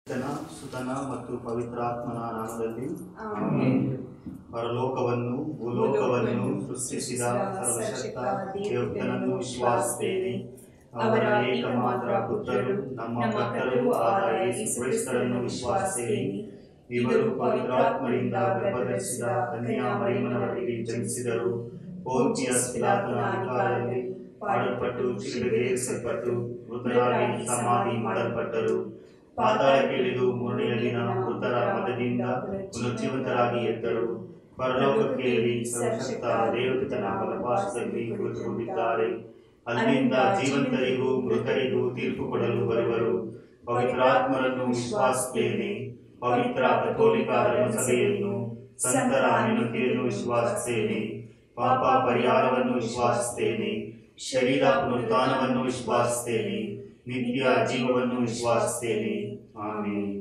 ಪಿತನ ಸುತನ ಮತ್ತು ಪವಿತ್ರಾತ್ಮನ ನಾಮದಲ್ಲಿ ಆಮೆನ್. ಪರಲೋಕವನ್ನು ಭೂಲೋಕವನ್ನು ಸೃಷ್ಟಿಸಿದ ಸರ್ವಶಕ್ತ ದೇವತನನ್ನು ವಿಶ್ವಾಸಿಸುತ್ತೇನೆ ಅವರ ಏಕಮಾತ್ರ ಪುತ್ರರು ನಮ್ಮ ಕರ್ತರು ಆದ ಯೇಸು ಕ್ರಿಸ್ತರನ್ನು ವಿಶ್ವಾಸಿಸುತ್ತೇನೆ ಇವರು ಪವಿತ್ರಾತ್ಮರಿಂದ ಗರ್ಭಧರಿಸಿದ ಕನ್ಯಾ ಮರಿಯಮ್ಮನವರಿಗೆ ಜನಿಸಿದರು ಪೋರ್ಚಿಯಸ್ ಪಿಲಾತನ ಅಧಿಕಾರದಲ್ಲಿ ಪಾಡಲ್ಪಟ್ಟು ಶಿಲುಬೆಗೇರಿಸಲ್ಪಟ್ಟು ಮೃತರಾಗಿ ಸಮಾಧಿ ಮಾಡಲ್ಪಟ್ಟರು ಪಾತಾಳಕ್ಕೆ ಇಳಿದು ಮೂರನೆಯ ದಿನ ಮೃತರ ಮಧ್ಯದಿಂದ ಪುನರ್ಜೀವಂತರಾಗಿ ಎದ್ದರು ಪರಲೋಕಕ್ಕೆ ಏರಿ ಸರ್ವಶಕ್ತ ದೇವತನ ಬಲಪಾಶದಲ್ಲಿ ಕುಳಿತುಕೊಂಡಿದ್ದಾರೆ ಅಲ್ಲಿಂದ ಜೀವಂತರಿಗೂ ಮೃತರಿಗೂ ತೀರ್ಪು ಕೊಡಲು ಬರುವರು ಪವಿತ್ರಾತ್ಮರನ್ನು ವಿಶ್ವಾಸಿಸುತ್ತೇನೆ ಪವಿತ್ರ ಕಥೋಲಿಕ ಸಭೆಯನ್ನು ಸಂತರ ಅನುಮತಿಯನ್ನು ವಿಶ್ವಾಸಿಸುತ್ತೇನೆ ಪಾಪ ಪರಿಹಾರವನ್ನು ವಿಶ್ವಾಸಿಸುತ್ತೇನೆ ಶರೀರ ಪುನರುತ್ಥಾನವನ್ನು ವಿಶ್ವಾಸಿಸುತ್ತೇನೆ ನಿತ್ಯ ಜೀವವನ್ನು ವಿಶ್ವಾಸಿಸುತ್ತೇನೆ ಆಮೇಲೆ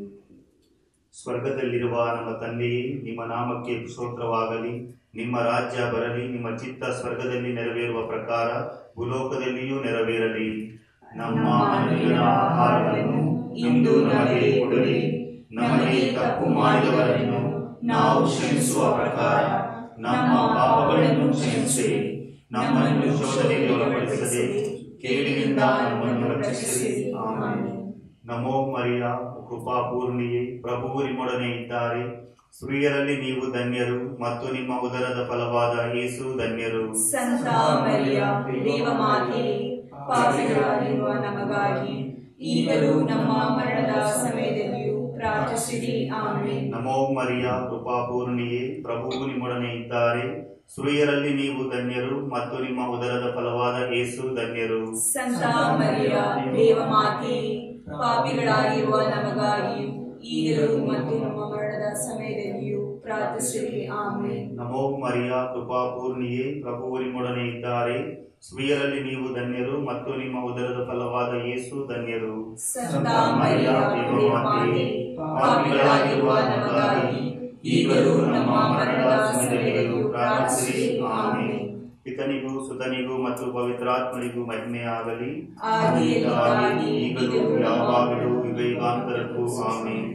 ಸ್ವರ್ಗದಲ್ಲಿರುವ ನಮ್ಮ ತಂದೆಯೇ ನಿಮ್ಮ ನಾಮಕ್ಕೆ ಸ್ತೋತ್ರವಾಗಲಿ ನಿಮ್ಮ ರಾಜ್ಯ ಬರಲಿ ನಿಮ್ಮ ಚಿತ್ತ ಸ್ವರ್ಗದಲ್ಲಿ ನೆರವೇರುವ ಪ್ರಕಾರ ಭೂಲೋಕದಲ್ಲಿಯೂ ನೆರವೇರಲಿ ನಮ್ಮ ಅನುದಿನದ ಆಹಾರವನ್ನು ಇಂದು ನಮಗೆ ಕೊಡಲಿ ನಮಗೆ ತಪ್ಪು ಮಾಡಿದವರನ್ನು ನಾವು ಕ್ಷಮಿಸುವ ಪ್ರಕಾರ ನಮ್ಮ ಪಾಪಗಳನ್ನು ಕ್ಷಮಿಸಿ ನಮ್ಮನ್ನು ಶೋಧನೆಗೆ ಒಳಪಡಿಸದೆ ಕೇಳಿನಿಂದ ನಮ್ಮನ್ನು ರಕ್ಷಿಸಿ ಆಮೇಲೆ ನಮೋ ಮರಿಯ ಕೃಪಾಪೂರ್ಣಿಯೇ ಪ್ರಭು ನಿಮ್ಮೊಡನೆ ಇದ್ದಾರೆ ಸ್ತ್ರೀಯರಲ್ಲಿ ನೀವು ಧನ್ಯರು ಮತ್ತು ನಿಮ್ಮ ಉದರದ ಫಲವಾದ ಯೇಸು ಧನ್ಯರು ಸಂತ ಮರಿಯ ದೇವಮಾತೆಯೇ ಪಾಪಿಗಳಾಗಿರುವ ನಮಗಾಗಿ ಈಗಲೂ ನಮ್ಮ ಮರಣದ ಸಮಯದಲ್ಲಿಯೂ ಪ್ರಾರ್ಥಿಸಿರಿ ಆಮೆನ್ ನಮೋ ಮರಿಯ ಕೃಪಾಪೂರ್ಣಿಯೇ ಪ್ರಭು ನಿಮ್ಮೊಡನೆ ಇದ್ದಾರೆ ಸ್ತ್ರೀಯರಲ್ಲಿ ನೀವು ಧನ್ಯರು ಮತ್ತು ನಿಮ್ಮ ಉದರದ ಫಲವಾದ ಯೇಸು ಧನ್ಯರು ಸಂತ ಮರಿಯ ದೇವಮಾತೆಯೇ ಪಾಪಿಗಳಾಗಿರುವ ನಮಗಾಗಿ ಈಗಲೂ ಮತ್ತು ನಮ್ಮ ಮರಣದ ಸಮಯದಲ್ಲಿಯೂ ಪ್ರಾರ್ಥಿಸಿರಿ ಆಮೆನ್ ನಮೋ ಮರಿಯ ಕೃಪಾಪೂರ್ಣಿಯೇ ಪ್ರಭು ನಿಮ್ಮೊಡನೆ ಇದ್ದಾರೆ ಸ್ತ್ರೀಯರಲ್ಲಿ ನೀವು ಧನ್ಯರು ಮತ್ತು ನಿಮ್ಮ ಉದರದ ಫಲವಾದ ಯೇಸು ಧನ್ಯರು ಸಂತ ಮರಿಯ ದೇವಮಾತೆಯೇ ಪಾಪಿಗಳಾಗಿರುವ ನಮಗಾಗಿ ಈಗಲೂ ನಮ್ಮ ಮರಣದ ಸಮಯದಲ್ಲಿಯೂ ಪ್ರಾರ್ಥಿಸಿರಿ ಆಮೆನ್ ಪಿತನಿಗೂ ಸುತನಿಗೂ ಮತ್ತು ಪವಿತ್ರಾತ್ಮನಿಗೂ ಮಹಿಮೆಯಾಗಲಿ ಆದಿಯಲ್ಲಿದ್ದಾಗಿ, ಈಗಲೂ ಯಾವಾಗಲೂ ಯುಗಾಂತರಕ್ಕೂ ಆಮೇಲೆ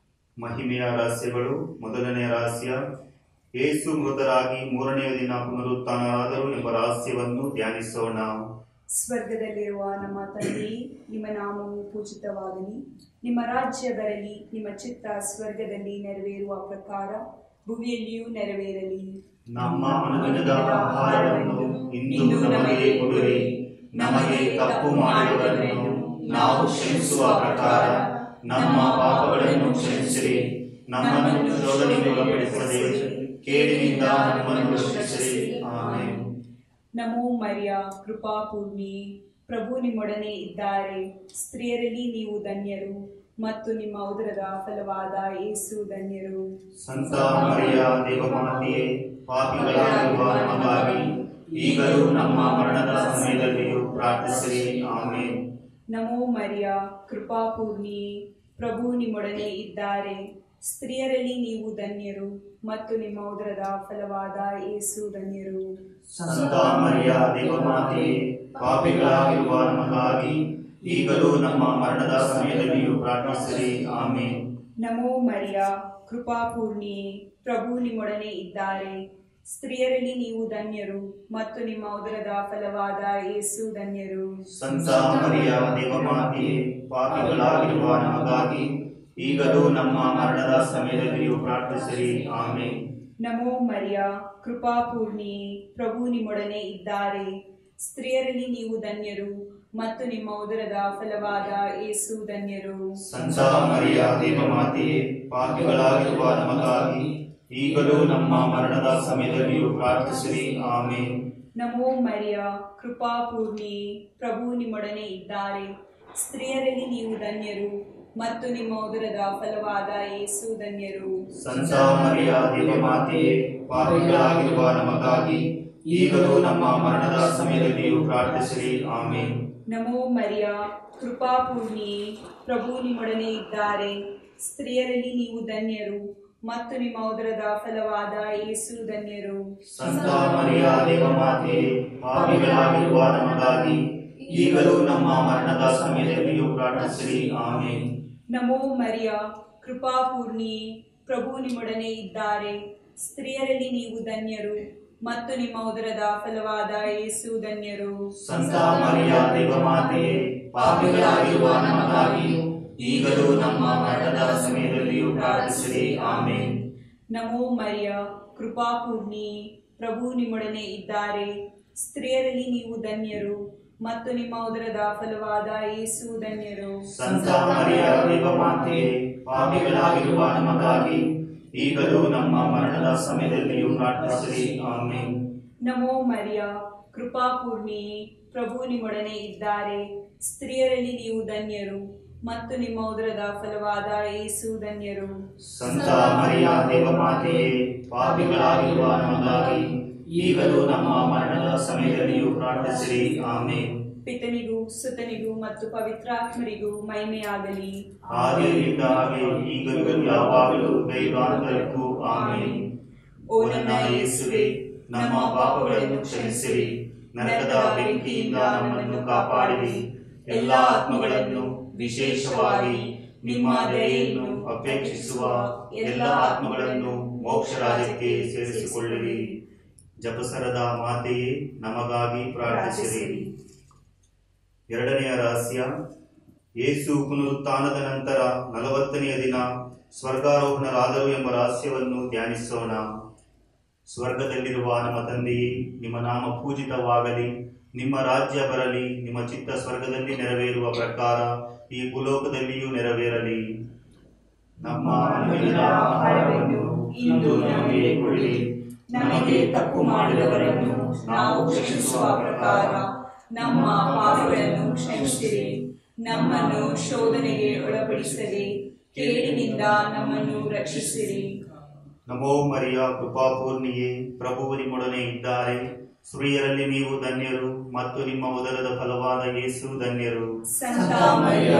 ಮಹಿಮೆಯ ರಹಸ್ಯಗಳು ಮೊದಲನೆಯ ರಹಸ್ಯ ಏಸು ಮೃತರಾಗಿ ಮೂರನೆಯ ದಿನ ಪುನರುತ್ಥಾನರಾದರು ಎಂಬ ರಹಸ್ಯವನ್ನು ಧ್ಯಾನಿಸೋಣ ಸ್ವರ್ಗದಲ್ಲಿರುವ ನಮ್ಮ ತಂದೆಯೇ ನಿಮ್ಮ ನಾಮವು ಪೂಜಿತವಾಗಲಿ ನಿಮ್ಮ ರಾಜ್ಯ ಬರಲಿ ನಿಮ್ಮ ಚಿತ್ತ ಸ್ವರ್ಗದಲ್ಲಿ ನೆರವೇರುವ ಪ್ರಕಾರ ಭೂಮಿಯಲ್ಲಿಯೂ ನೆರವೇರಲಿ ನಮ್ಮ ಅನುದಿನದ ಆಹಾರವನ್ನು ಇಂದು ನಮಗೆ ಕೊಡಿರಿ ನಮಗೆ ತಪ್ಪು ಮಾಡಿದವರನ್ನು ನಾವು ಕ್ಷಮಿಸುವ ಪ್ರಕಾರ ನಮ್ಮ ಪಾಪಗಳನ್ನು ಕ್ಷಮಿಸಿರಿ ನಮ್ಮನ್ನು ಶೋಧನೆಗೆ ಒಳಪಡಿಸದೆ ಕೇಳಿನಿಂದ ನಮ್ಮನ್ನು ರಕ್ಷಿಸಿರಿ ಆಮೆನ್ ನಮೋ ಮರಿಯ ಕೃಪಾಪೂರ್ಣಿ ಪ್ರಭು ನಿಮ್ಮೊಡನೆ ಇದ್ದಾರೆ ಸ್ತ್ರೀಯರಲ್ಲಿ ನೀವು ಧನ್ಯರು ಮತ್ತು ನಿಮ್ಮ ಉದರದ ಫಲವಾದ ಯೇಸು ಧನ್ಯರು ಸಂತ ಮರಿಯ ದೇವಮಾತೆಯೇ ಪಾಪಿಗಳಾಗಿರುವ ನಮಗಾಗಿ ಈಗಲೂ ನಮ್ಮ ಮರಣದ ಸಮಯದಲ್ಲಿಯೂ ಪ್ರಾರ್ಥಿಸಿರಿ ಆಮೇನ್ ನಮೋ ಮರಿಯ ಕೃಪಾಪೂರ್ಣಿ ಪ್ರಭು ನಿಮ್ಮೊಡನೆ ಇದ್ದಾರೆ ಸ್ತ್ರೀಯರಲ್ಲಿ ನೀವು ಧನ್ಯರು ಮತ್ತು ನಿಮ್ಮ ಉದರದ ಫಲವಾದ ಯೇಸು ಧನ್ಯರು ಸಂತ ಮರಿಯ ದೇವಮಾತೆಯೇ ಪಾಪಿಗಳಾಗಿರುವ ನಮಗಾಗಿ ಈಗಲೂ ನಮ್ಮ ಮರಣದ ಸಮಯದಲ್ಲಿಯೂ ಪ್ರಾರ್ಥಿಸಿರಿ ಆಮೇನ್ ನಮೋ ಮರಿಯ ಕೃಪಾಪೂರ್ಣಿ ಪ್ರಭು ನಿಮ್ಮೊಡನೆ ಇದ್ದಾರೆ ಸ್ತ್ರೀಯರಲ್ಲಿ ನೀವು ಧನ್ಯರು ಮತ್ತು ನಿಮ್ಮ ಉದರದ ಫಲವಾದ ಯೇಸು ಧನ್ಯರು ಸಂತ ಮರಿಯ ದೇವಮಾತೆಯೇ ಪಾಪಿಗಳಾಗಿರುವ ನಮಗಾಗಿ ಈಗಲೂ ನಮ್ಮ ಮರಣದ ಸಮಯದಲ್ಲಿಯೂ ಪ್ರಾರ್ಥಿಸಿರಿ ಆಮೇನ್ ನಮೋ ಮರಿಯ ಕೃಪಾಪೂರ್ಣಿ ಪ್ರಭು ನಿಮ್ಮೊಡನೆ ಇದ್ದಾರೆ ಸ್ತ್ರೀಯರಲ್ಲಿ ನೀವು ಧನ್ಯರು ಮತ್ತು ನಿಮ್ಮ ಉದರದ ಫಲವಾದ ಯೇಸು ಧನ್ಯರು ಸಂತ ಮರಿಯ ದೇವಮಾತೆಯೇ ಪಾಪಿಗಳಾಗಿರುವ ನಮಗಾಗಿ ಈಗಲೂ ನಮ್ಮ ಮರಣದ ಸಮಯದಲ್ಲಿಯೂ ಪ್ರಾರ್ಥಿಸಿರಿ ಆಮೇನ್ ನಮೋ ಮರಿಯ ಕೃಪಾಪೂರ್ಣಿ ಪ್ರಭು ನಿಮ್ಮೊಡನೆ ಇದ್ದಾರೆ ಸ್ತ್ರೀಯರಲ್ಲಿ ನೀವು ಧನ್ಯರು ಮತ್ತು ನಿಮ್ಮ ಉದರದ ಫಲವಾದ ಯೇಸು ಧನ್ಯರು ಸಂತ ಮರಿಯ ದೇವಮಾತೆಯೇ ಪಾಪಿಗಳಾಗಿರುವ ನಮಗಾಗಿ ಈಗಲೂ ನಮ್ಮ ಮರಣದ ಸಮಯದಲ್ಲಿಯೂ ಪ್ರಾರ್ಥಿಸಿರಿ ಆಮೇನ್ ನಮೋ ಮರಿಯ ಕೃಪಾಪೂರ್ಣಿ ಪ್ರಭು ನಿಮ್ಮೊಡನೆ ಇದ್ದಾರೆ ಸ್ತ್ರೀಯರಲ್ಲಿ ನೀವು ಧನ್ಯರು ಮತ್ತು ನಿಮ್ಮ ಉದರದ ಫಲವಾದ ಯೇಸು ಧನ್ಯರು ಸಂತ ಮರಿಯ ದೇವಮಾತೆಯೇ ಪಾಪಿಗಳಾಗಿರುವ ನಮಗಾಗಿ ಈಗಲೂ ನಮ್ಮ ಮರಣದ ಸಮಯದಲ್ಲಿಯೂ ಪ್ರಾರ್ಥಿಸಿರಿ ಆಮೇನ್ ನಮೋ ಮರಿಯ ಕೃಪಾಪೂರ್ಣಿಯೇ ಪ್ರಭು ನಿಮ್ಮೊಡನೆ ಇದ್ದಾರೆ ಸ್ತ್ರೀಯರಲ್ಲಿ ನೀವು ಧನ್ಯರು ಮತ್ತು ನಿಮ್ಮ ಉದರದ ಫಲವಾದ ಯೇಸು ಧನ್ಯರು ಸಂತ ಮರಿಯ ದೇವಮಾತೆಯೇ ಪಾಪಿಗಳಾಗಿರುವ ನಮಗಾಗಿ ಈಗಲೂ ನಮ್ಮ ಮರಣದ ಸಮಯದಲ್ಲಿಯೂ ಪ್ರಾರ್ಥಿಸಿರಿ ಆಮೇನ್ ನಮೋ ಮರಿಯ ಕೃಪಾಪೂರ್ಣಿಯೇ ಪ್ರಭು ನಿಮ್ಮೊಡನೆ ಇದ್ದಾರೆ ಸ್ತ್ರೀಯರಲ್ಲಿ ನೀವು ಧನ್ಯರು ಮತ್ತು ನಿಮ್ಮ ಉದರದ ಫಲವಾದ ಯೇಸು ಧನ್ಯರು ಸಂತ ಮರಿಯ ದೇವಮಾತೆಯೇ ಪಾಪಿಗಳಾಗಿರುವ ನಮಗಾಗಿ ಈಗಲೂ ನಮ್ಮ ಮರಣದ ಸಮಯದಲ್ಲಿಯೂ ಪ್ರಾರ್ಥಿಸಿರಿ ಆಮೇನ್ ನಮೋ ಮರಿಯ ಕೃಪಾಪೂರ್ಣಿಯೇ ಪ್ರಭು ನಿಮ್ಮೊಡನೆ ಇದ್ದಾರೆ ಸ್ತ್ರೀಯರಲ್ಲಿ ನೀವು ಧನ್ಯರು ಮತ್ತು ನಿಮ್ಮ ಉದರದ ಫಲವಾದ ಯೇಸು ಧನ್ಯರು ಸಂತ ಮರಿಯ ದೇವಮಾತೆಯೇ ಪಾಪಿಗಳಾಗಿರುವ ನಮಗಾಗಿ ಈಗಲೂ ನಮ್ಮ ಮರಣದ ಸಮಯದಲ್ಲಿಯೂ ಪ್ರಾರ್ಥಿಸಿರಿ ಆಮೇನ್ ಪಿತನಿಗೂ ಸುತನಿಗೂ ಮತ್ತು ಪವಿತ್ರಾತ್ಮರಿಗೂ ಮಹಿಮೆಯಾಗಲಿ ಆದಿಯಿಂದ ಹಾಗೆ ಈಗಲೂ ಯಾವಾಗಲೂ ದೈವಾಂತರಕ್ಕೂ ಆಮೇನ್ ಓ ನನ್ನ ಯೇಸುವೆ ನಮ್ಮ ಪಾಪಗಳನ್ನು ಕ್ಷಮಿಸಿರಿ ನರಕದ ಬೆಂಕಿಯಿಂದ ನಮ್ಮನ್ನು ಕಾಪಾಡಿರಿ ಎಲ್ಲ ಆತ್ಮಗಳನ್ನು ವಿಶೇಷವಾಗಿ ನಿಮ್ಮ ದಯೆಯನ್ನು ಅಪೇಕ್ಷಿಸುವ ಎಲ್ಲ ಆತ್ಮಗಳನ್ನು ಮೋಕ್ಷ ರಾಜ್ಯಕ್ಕೆ ಸೇರಿಸಿಕೊಳ್ಳಿರಿ ಜಪಸರದ ಮಾತೆಯೇ ನಮಗಾಗಿ ಪ್ರಾರ್ಥಿಸಿರಿ ಎರಡನೆಯ ರಹಸ್ಯ ಯೇಸು ಪುನರುತ್ಥಾನದ ನಂತರ ನಲವತ್ತನೆಯ ದಿನ ಸ್ವರ್ಗಾರೋಹಣರಾದರು ಎಂಬ ರಹಸ್ಯವನ್ನು ಧ್ಯಾನಿಸೋಣ ಸ್ವರ್ಗದಲ್ಲಿರುವ ನಮ್ಮ ತಂದೆಯೇ ನಿಮ್ಮ ನಾಮ ಪೂಜಿತವಾಗಲಿ ನಿಮ್ಮ ರಾಜ್ಯ ಬರಲಿ ನಿಮ್ಮ ಚಿತ್ತ ಸ್ವರ್ಗದಲ್ಲಿ ನೆರವೇರುವ ಪ್ರಕಾರ ಈ ಭೂಲೋಕದಲ್ಲಿಯೂ ನೆರವೇರಲಿ ನಮ್ಮ ಅನುದಿನದ ಆಹಾರವನ್ನು ಇಂದು ನಮಗೆ ಕೊಡಿ ನಮಗೆ ತಪ್ಪು ಮಾಡಿದವರನ್ನು ನಾವು ಕ್ಷಮಿಸುವ ಪ್ರಕಾರ ನಮ್ಮ ಪಾಪಗಳನ್ನು ಕ್ಷಮಿಸಿರಿ ನಮ್ಮನ್ನು ಶೋಧನೆಗೆ ಒಳಪಡಿಸದೆ ಕೇಡಿನಿಂದ ನಮ್ಮನ್ನು ರಕ್ಷಿಸಿರಿ ನಮೋ ಮರಿಯ ಕೃಪಾಪೂರ್ಣಿಯೇ ಪ್ರಭುವು ನಿಮ್ಮೊಡನೆ ಇದ್ದಾರೆ ಸ್ತ್ರೀಯರಲ್ಲಿ ನೀವು ಧನ್ಯರು ಮತ್ತು ನಿಮ್ಮ ಉದರದ ಫಲವಾದ ಯೇಸು ಧನ್ಯರು ಸಂತ ಮರಿಯ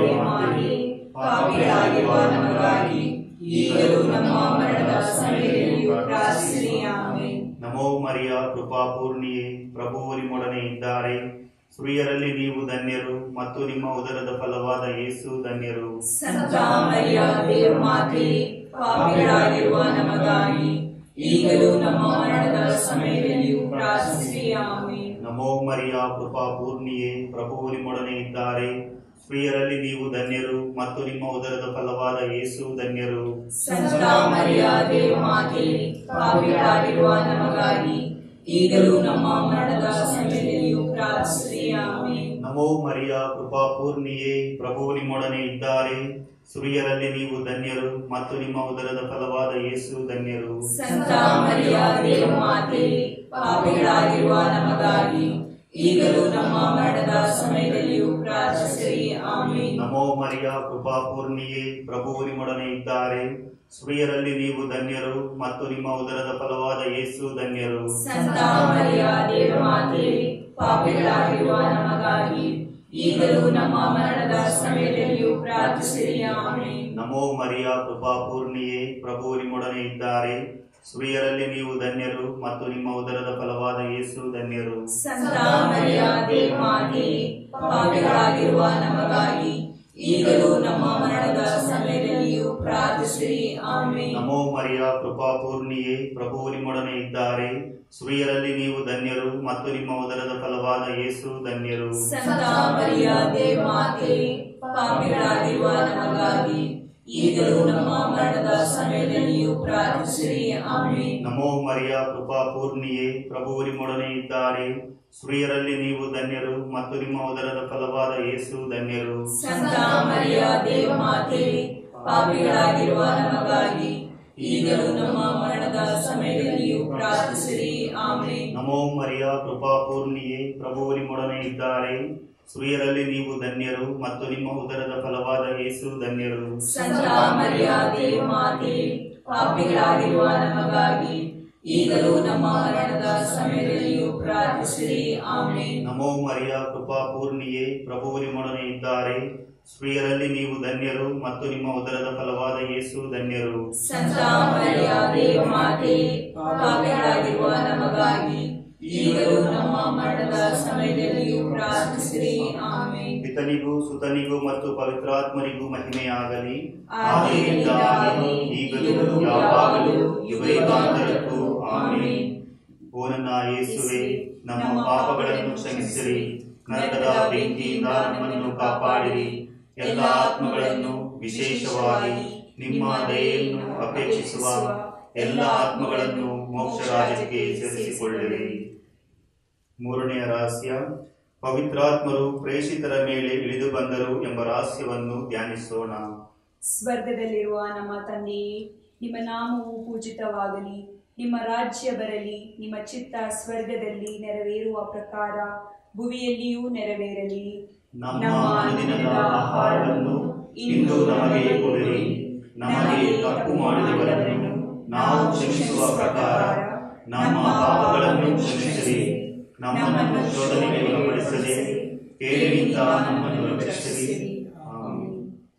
ಮಾತೆ ಪಾಪಿಗಳಾಗಿರುವ ನಮಗಾಗಿ ಈಗಲೂ ನಮ್ಮ ಮರಣದ ಸಮಯದಲ್ಲಿಯೂ ಪ್ರಾರ್ಥಿಸಿರಿ ಆಮೆನ್ ನಮೋ ಮರಿಯ ಕೃಪಾಪೂರ್ಣಿಯೇ ಪ್ರಭುವು ನಿಮ್ಮೊಡನೆ ಇದ್ದಾರೆ ಸ್ತ್ರೀಯರಲ್ಲಿ ನೀವು ಧನ್ಯರು ಮತ್ತು ನಿಮ್ಮ ಉದರದ ಫಲವಾದ ಯೇಸು ಧನ್ಯರು ಸಂತ ಮರಿಯ ದೇವಮಾತೆ ಪಾಪಿಗಳಾಗಿರುವ ನಮಗಾಗಿ ಈಗಲೂ ನಮ್ಮ ಮರಣದ ಸಮಯದಲ್ಲಿಯೂ ಪ್ರಾರ್ಥಿಸಿರಿ ಆಮೆನ್ ನಮೋ ಮರಿಯ ಕೃಪಾಪೂರ್ಣಿಯೇ ಪ್ರಭುವು ನಿಮ್ಮೊಡನೆ ಇದ್ದಾರೆ ಸ್ತ್ರೀಯರಲ್ಲಿ ನೀವು ಧನ್ಯರು ಮತ್ತು ನಿಮ್ಮ ಉದರದ ಫಲವಾದ ಯೇಸು ಧನ್ಯರು ಸಂತ ಮರಿಯ ದೇವಮಾತೆ ಪಾಪಿಗಳಾಗಿರುವ ನಮಗಾಗಿ ಈಗಲೂ ನಮ್ಮ ಮರಣದ ಸಮಯದಲ್ಲಿಯೂ ಪ್ರಾರ್ಥಿಸಿರಿ ಆಮೆನ್ ನಮೋ ಮರಿಯ ಕೃಪಾಪೂರ್ಣಿಯೇ ಪ್ರಭುವು ನಿಮ್ಮೊಡನೆ ಇದ್ದಾರೆ ಸ್ತ್ರೀಯರಲ್ಲಿ ನೀವು ಧನ್ಯರು ಮತ್ತು ನಿಮ್ಮ ಉದರದ ಫಲವಾದ ಯೇಸು ಧನ್ಯರು ಸಂತ ಮರಿಯ ದೇವಮಾತೆ ಪಾಪಿಗಳಾಗಿರುವ ನಮಗಾಗಿ ಈಗಲೂ ನಮ್ಮ ಮರಣದ ಸಮಯದಲ್ಲಿಯೂ ಪ್ರಾರ್ಥಿಸಿರಿ ಆಮೆನ್ ನಮೋ ಮರಿಯ ಕೃಪಾಪೂರ್ಣಿಯೇ ಪ್ರಭುವು ನಿಮ್ಮೊಡನೆ ಇದ್ದಾರೆ ಸ್ತ್ರೀಯರಲ್ಲಿ ನೀವು ಧನ್ಯರು ಮತ್ತು ನಿಮ್ಮ ಉದರದ ಫಲವಾದ ಯೇಸು ಧನ್ಯರು ಸಂತ ಮರಿಯ ದೇವಮಾತೆ ಪಾಪಿಗಳಾಗಿರುವ ನಮಗಾಗಿ ಈಗಲೂ ನಮ್ಮ ಮರಣದ ಸಮಯದಲ್ಲಿಯೂ ಪ್ರಾರ್ಥಿಸಿರಿ ಆಮೆನ್ ನಮೋ ಮರಿಯ ಕೃಪಾಪೂರ್ಣಿಯೇ ಪ್ರಭುವು ನಿಮ್ಮೊಡನೆ ಇದ್ದಾರೆ ಸ್ತ್ರೀಯರಲ್ಲಿ ನೀವು ಧನ್ಯರು ಮತ್ತು ನಿಮ್ಮ ಉದರದ ಫಲವಾದ ಯೇಸು ಧನ್ಯರು ಸಂತ ಮರಿಯ ದೇವಮಾತೆ ಪಾಪಿಗಳಾಗಿರುವ ನಮಗಾಗಿ ಈಗಲೂ ನಮ್ಮ ಮರಣದ ಸಮಯದಲ್ಲಿಯೂ ಪ್ರಾರ್ಥಿಸಿರಿ ಆಮೆನ್ ನಮೋ ಮರಿಯ ಕೃಪಾಪೂರ್ಣಿಯೇ ಪ್ರಭುವು ನಿಮ್ಮೊಡನೆ ಇದ್ದಾರೆ ಸ್ತ್ರೀಯರಲ್ಲಿ ನೀವು ಧನ್ಯರು ಮತ್ತು ನಿಮ್ಮ ಉದರದ ಫಲವಾದ ಯೇಸು ಧನ್ಯರು ಸಂತ ಮರಿಯ ದೇವಮಾತೆ ಪಾಪಿಗಳಾಗಿರುವ ನಮಗಾಗಿ ಈಗಲೂ ನಮ್ಮ ಮರಣದ ಸಮಯದಲ್ಲಿಯೂ ಪ್ರಾರ್ಥಿಸಿರಿ ಆಮೆನ್ ನಮೋ ಮರಿಯ ಕೃಪಾಪೂರ್ಣಿಯೇ ಪ್ರಭುವು ನಿಮ್ಮೊಡನೆ ಇದ್ದಾರೆ ಸ್ತ್ರೀಯರಲ್ಲಿ ನೀವು ಧನ್ಯರು ಮತ್ತು ನಿಮ್ಮ ಉದರದ ಫಲವಾದ ಯೇಸು ಧನ್ಯರು ಸಂತ ಮರಿಯ ದೇವಮಾತೆ ಪಾಪಿಗಳಾಗಿರುವ ನಮಗಾಗಿ ಈಗಲೂ ನಮ್ಮ ಮರಣದ ಸಮಯದಲ್ಲಿಯೂ ಪ್ರಾರ್ಥಿಸಿರಿ ಆಮೆನ್ ನಮೋ ಮರಿಯ ಕೃಪಾಪೂರ್ಣಿಯೇ ಪ್ರಭುವು ನಿಮ್ಮೊಡನೆ ಇದ್ದಾರೆ ಸ್ತ್ರೀಯರಲ್ಲಿ ನೀವು ಧನ್ಯರು ಮತ್ತು ನಿಮ್ಮ ಉದರದ ಫಲವಾದ ಯೇಸು ಧನ್ಯರು ಸಂತ ಮರಿಯ ದೇವಮಾತೆ ಪಾಪಿಗಳಾಗಿರುವ ನಮಗಾಗಿ ಈಗಲೂ ನಮ್ಮ ಮರಣದ ಸಮಯದಲ್ಲಿಯೂ ಪ್ರಾರ್ಥಿಸಿರಿ ಆಮೆನ್ ನಮೋ ಮರಿಯ ಕೃಪಾಪೂರ್ಣಿಯೇ ಪ್ರಭುವು ನಿಮ್ಮೊಡನೆ ಇದ್ದಾರೆ ಸ್ತ್ರೀಯರಲ್ಲಿ ನೀವು ಧನ್ಯರು ಮತ್ತು ನಿಮ್ಮ ಉದರದ ಫಲವಾದ ಯೇಸು ಧನ್ಯರು ಸಂತ ಮರಿಯ ದೇವಮಾತೆ ಪಾಪಿಗಳಾಗಿರುವ ನಮಗಾಗಿ ಈಗಲೂ ನಮ್ಮ ಮರಣದ ಸಮಯದಲ್ಲಿಯೂ ಪ್ರಾರ್ಥಿಸಿರಿ ಆಮೇನ್ ಪಿತನಿಗೂ ಸುತನಿಗೂ ಮತ್ತು ಪವಿತ್ರಾತ್ಮರಿಗೂ ಮಹಿಮೆಯಾಗಲಿ ಆದಿಯಿಂದಾಗಿ, ಈಗಲೂ ಈಗಲೂ, ಯಾವಾಗಲೂ ಯಾವಾಗಲೂ, ಯುಗಯುಗಾಂತರಕ್ಕೂ ಆಮೇನ್ ಆಮೆನ್. ಓ ನನ್ನ ಯೇಸುವೆ ನಮ್ಮ ಪಾಪಗಳನ್ನು ಕ್ಷಮಿಸಿರಿ ನರಕದ ಬೆಂಕಿಯಿಂದ ನಮ್ಮನ್ನು ಕಾಪಾಡಿರಿ ಎಲ್ಲ ಆತ್ಮಗಳನ್ನು ವಿಶೇಷವಾಗಿ ನಿಮ್ಮ ದಯೆಯನ್ನು ಅಪೇಕ್ಷಿಸುವ ಎಲ್ಲ ಆತ್ಮಗಳನ್ನು ಮೋಕ್ಷ ರಾಜ್ಯಕ್ಕೆ ಸೇರಿಸಿಕೊಳ್ಳಿರಿ ಮೂರನೆಯ ರಹಸ್ಯ ಪವಿತ್ರಾತ್ಮರು ಪ್ರೇಷಿತರ ಮೇಲೆ ಇಳಿದು ಬಂದರು ಎಂಬ ರಹಸ್ಯವನ್ನು ಧ್ಯಾನಿಸೋಣ ಸ್ವರ್ಗದಲ್ಲಿರುವ ನಮ್ಮ ತಂದೆಯೇ ನಿಮ್ಮ ನಾಮವು ಪೂಜಿತವಾಗಲಿ ನಿಮ್ಮ ರಾಜ್ಯ ಬರಲಿ ನಿಮ್ಮ ಚಿತ್ತ ಸ್ವರ್ಗದಲ್ಲಿ ನೆರವೇರುವ ಪ್ರಕಾರ ಭುವಿಯಲ್ಲಿಯೂ ನೆರವೇರಲಿ ನಮ್ಮ ಅನುದಿನದ ಆಹಾರವನ್ನು ಇಂದು ನಮಗೆ ಕೊಡಿರಿ ನಮಗೆ ತಪ್ಪು ಮಾಡಿದವರನ್ನು ನಾವು ಕ್ಷಮಿಸುವ ಪ್ರಕಾರ ನಮ್ಮ ಪಾಪಗಳನ್ನು ಕ್ಷಮಿಸಿರಿ ನಮ್ಮನ್ನು ಶೋಧನೆಗೆ ಒಳಪಡಿಸದೆ ಕೇಳಿನಿಂದ ನಮ್ಮನ್ನು ರಕ್ಷಿಸಿರಿ ಆಮೆನ್.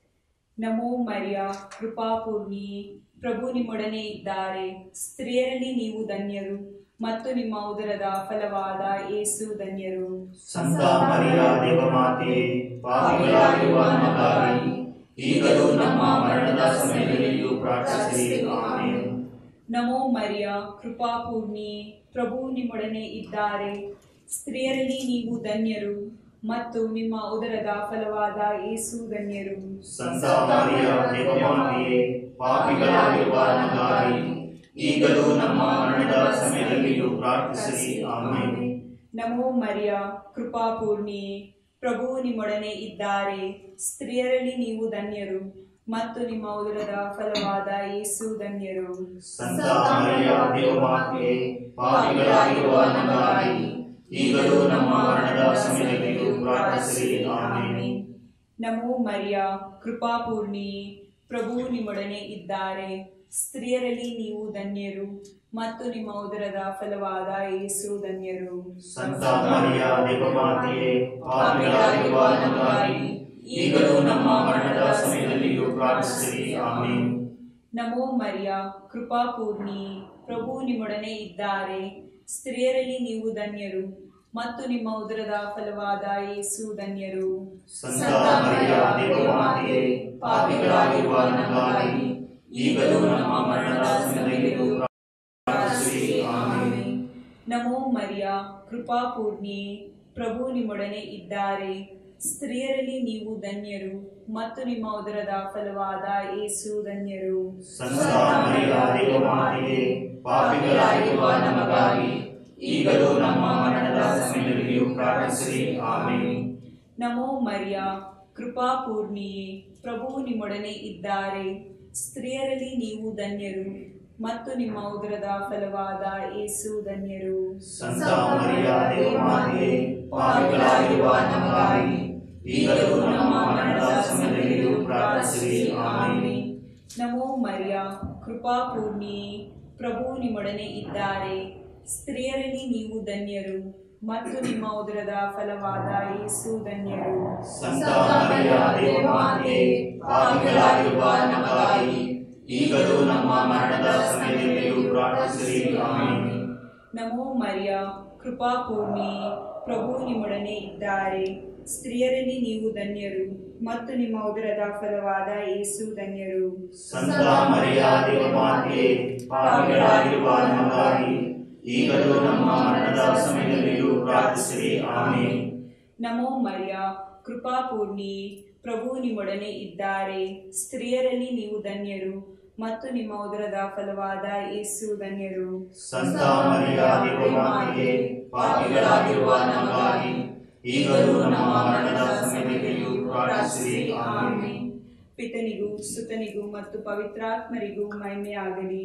ನಮೋ ಮರಿಯ ಕೃಪಾಪೂರ್ಣಿ ಪ್ರಭು ನಿಮ್ಮೊಡನೆ ಇದ್ದಾರೆ ಸ್ತ್ರೀಯರಲ್ಲಿ ನೀವು ಧನ್ಯರು ಮತ್ತು ನಿಮ್ಮ ಉದರದ ಫಲವಾದ ಏಸು ಧನ್ಯರು ಸಂತ ಮರಿಯ ದೇವಮಾತೆಯೇ ಪಾಪಿಗಳಾಗಿರುವ ನಮಗಾಗಿ ಈಗಲೂ ನಮ್ಮ ಮರಣದ ಸಮಯದಲ್ಲಿಯೂ ಪ್ರಾರ್ಥಿಸಿರಿ ಆಮೆನ್ ನಮೋ ಮರಿಯ ಕೃಪಾಪೂರ್ಣಿ ಪ್ರಭು ನಿಮ್ಮೊಡನೆ ಇದ್ದಾರೆ ಸ್ತ್ರೀಯರಲ್ಲಿ ನೀವು ಧನ್ಯರು ಮತ್ತು ನಿಮ್ಮ ಉದರದ ಫಲವಾದ ಏಸು ಧನ್ಯರು ಸಂತ ಮರಿಯ ದೇವಮಾತೆಯೇ ಪಾಪಿಗಳಾಗಿರುವ ನಮಗಾಗಿ ಈಗಲೂ ನಮ್ಮ ಮರಣದ ಸಮಯದಲ್ಲಿಯೂ ಪ್ರಾರ್ಥಿಸಿರಿ ಆಮೆನ್ ನಮೋ ಮರಿಯ ಕೃಪಾಪೂರ್ಣಿ ಪ್ರಭು ನಿಮ್ಮೊಡನೆ ಇದ್ದಾರೆ ಸ್ತ್ರೀಯರಲ್ಲಿ ನೀವು ಧನ್ಯರು ಮತ್ತು ನಿಮ್ಮ ಉದರದ ಫಲವಾದ ಏಸು ಧನ್ಯರು ಸಂತ ಮರಿಯ ದೇವಮಾತೆಯೇ ಪಾಪಿಗಳಾಗಿರುವ ನಮಗಾಗಿ ಈಗಲೂ ನಮ್ಮ ಮರಣದ ಸಮಯದಲ್ಲಿಯೂ ಪ್ರಾರ್ಥಿಸಿರಿ ಆಮೆನ್ ನಮೋ ಮರಿಯ ಕೃಪಾಪೂರ್ಣಿ ಪ್ರಭು ನಿಮ್ಮೊಡನೆ ಇದ್ದಾರೆ ಸ್ತ್ರೀಯರಲ್ಲಿ ನೀವು ಧನ್ಯರು ಮತ್ತು ನಿಮ್ಮ ಉದರದ ಫಲವಾದ ಏಸು ಧನ್ಯರು ಸಂತ ಮರಿಯ ದೇವಮಾತೆಯೇ ಪಾಪಿಗಳಾಗಿರುವ ನಮಗಾಗಿ ಈಗಲೂ ನಮ್ಮ ಮರಣದ ಸಮಯದಲ್ಲಿಯೂ ಪ್ರಾರ್ಥಿಸಿರಿ ಆಮೆನ್ ನಮೋ ಮರಿಯ ಕೃಪಾಪೂರ್ಣಿ ಪ್ರಭು ನಿಮ್ಮೊಡನೆ ಇದ್ದಾರೆ ಸ್ತ್ರೀಯರಲ್ಲಿ ನೀವು ಧನ್ಯರು ಮತ್ತು ನಿಮ್ಮ ಉದರದ ಫಲವಾದ ಏಸು ಧನ್ಯರು ಸಂತ ಮರಿಯ ದೇವಮಾತೆಯೇ ಪಾಪಿಗಳಾಗಿರುವ ನಮಗಾಗಿ ಈಗಲೂ ನಮ್ಮ ಮರಣದ ಸಮಯದಲ್ಲಿಯೂ ಪ್ರಾರ್ಥಿಸಿರಿ ಆಮೆನ್ ನಮೋ ಮರಿಯ ಕೃಪಾಪೂರ್ಣಿ ಪ್ರಭು ನಿಮ್ಮೊಡನೆ ಇದ್ದಾರೆ ಸ್ತ್ರೀಯರಲ್ಲಿ ನೀವು ಧನ್ಯರು ಮತ್ತು ನಿಮ್ಮ ಉದರದ ಫಲವಾದ ಏಸು ಧನ್ಯರು ಸಂತ ಮರಿಯ ದೇವಮಾತೆಯೇ ಪಾಪಿಗಳಾಗಿರುವ ನಮಗಾಗಿ ಈಗಲೂ ನಮ್ಮ ಮರಣದ ಸಮಯದಲ್ಲಿಯೂ ಪ್ರಾರ್ಥಿಸಿರಿ ಆಮೆನ್ ನಮೋ ಮರಿಯ ಕೃಪಾಪೂರ್ಣಿ ಪ್ರಭು ನಿಮ್ಮೊಡನೆ ಇದ್ದಾರೆ ಸ್ತ್ರೀಯರಲ್ಲಿ ನೀವು ಧನ್ಯರು ಮತ್ತು ನಿಮ್ಮ ಉದರದ ಫಲವಾದ ಏಸು ಧನ್ಯರು ಸಂತ ಮರಿಯ ದೇವಮಾತೆಯೇ ಪಾಪಿಗಳಾಗಿರುವ ನಮಗಾಗಿ ಈಗಲೂ ನಮ್ಮ ಮರಣದ ಸಮಯದಲ್ಲಿಯೂ ಪ್ರಾರ್ಥಿಸಿರಿ ಆಮೆನ್ ನಮೋ ಮರಿಯ ಕೃಪಾಪೂರ್ಣಿ ಪ್ರಭು ನಿಮ್ಮೊಡನೆ ಇದ್ದಾರೆ ಸ್ತ್ರೀಯರಲ್ಲಿ ನೀವು ಧನ್ಯರು ಮತ್ತು ನಿಮ್ಮ ಉದರದ ಫಲವಾದ ಏಸು ಧನ್ಯರು ಸಂತ ಮರಿಯ ದೇವಮಾತೆಯೇ ಪಾಪಿಗಳಾಗಿರುವ ನಮಗಾಗಿ ಈಗಲೂ ನಮ್ಮ ಮರಣದ ಸಮಯದಲ್ಲಿಯೂ ಪ್ರಾರ್ಥಿಸಿರಿ ಆಮೆನ್ ನಮೋ ಮರಿಯ ಕೃಪಾಪೂರ್ಣಿ ಪ್ರಭು ನಿಮ್ಮೊಡನೆ ಇದ್ದಾರೆ ಸ್ತ್ರೀಯರಲ್ಲಿ ನೀವು ಧನ್ಯರು ಮತ್ತು ನಿಮ್ಮ ಉದರದ ಫಲವಾದ ಏಸು ಧನ್ಯರು ಸಂತ ಮರಿಯ ದೇವಮಾತೆಯೇ ಪಾಪಿಗಳಾಗಿರುವ ನಮಗಾಗಿ ಈಗಲೂ ನಮ್ಮ ಮರಣದ ಸಮಯದಲ್ಲಿಯೂ ಪ್ರಾರ್ಥಿಸಿರಿ ಆಮೆನ್ ನಮೋ ಮರಿಯ ಕೃಪಾಪೂರ್ಣಿ ಪ್ರಭು ನಿಮ್ಮೊಡನೆ ಇದ್ದಾರೆ ಸ್ತ್ರೀಯರಲ್ಲಿ ನೀವು ಧನ್ಯರು ಮತ್ತು ನಿಮ್ಮ ಉದರದ ಫಲವಾದ ಏಸು ಧನ್ಯರು ಸಂತ ಮರಿಯ ದೇವಮಾತೆಯೇ ಪಾಪಿಗಳಾಗಿರುವ ನಮಗಾಗಿ ಈಗಲೂ ನಮ್ಮ ಮರಣದ ಸಮಯದಲ್ಲಿಯೂ ಪ್ರಾರ್ಥಿಸಿರಿ ಆಮೆನ್ ಪಿತನಿಗೂ ಸುತನಿಗೂ ಮತ್ತು ಪವಿತ್ರಾತ್ಮರಿಗೂ ಮಹಿಮೆಯಾಗಲಿ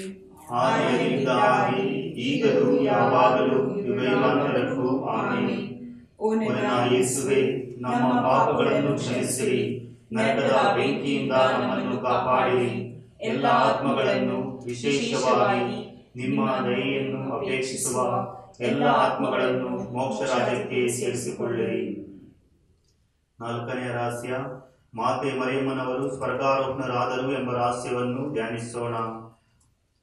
ಆದಿಯಿಂದಾಗಿ ಈಗಲೂ ಯಾವಾಗಲೂ ಯುಗಯುಗಾಂತರಕ್ಕೂ ಆಮೆನ್ ಓ ಓ ನನ್ನ ನನ್ನ ಯೇಸುವೆ ನಮ್ಮ ಪಾಪಗಳನ್ನು ಕ್ಷಮಿಸಿರಿ ನರಕದ ಬೆಂಕಿಯಿಂದ ನಮ್ಮನ್ನು ಕಾಪಾಡಿರಿ ಎಲ್ಲ ಆತ್ಮಗಳನ್ನು ವಿಶೇಷವಾಗಿ ನಿಮ್ಮ ದಯೆಯನ್ನು ಅಪೇಕ್ಷಿಸುವ ಎಲ್ಲ ಆತ್ಮಗಳನ್ನು ಮೋಕ್ಷ ರಾಜ್ಯಕ್ಕೆ ಸೇರಿಸಿಕೊಳ್ಳಿರಿ ನಾಲ್ಕನೇ ರಹಸ್ಯ ಮಾತೆ ಮರಿಯಮ್ಮನವರು ಸ್ವರ್ಗಾರೋಹಣರಾದರು ಎಂಬ ರಹಸ್ಯವನ್ನು ಧ್ಯಾನಿಸೋಣ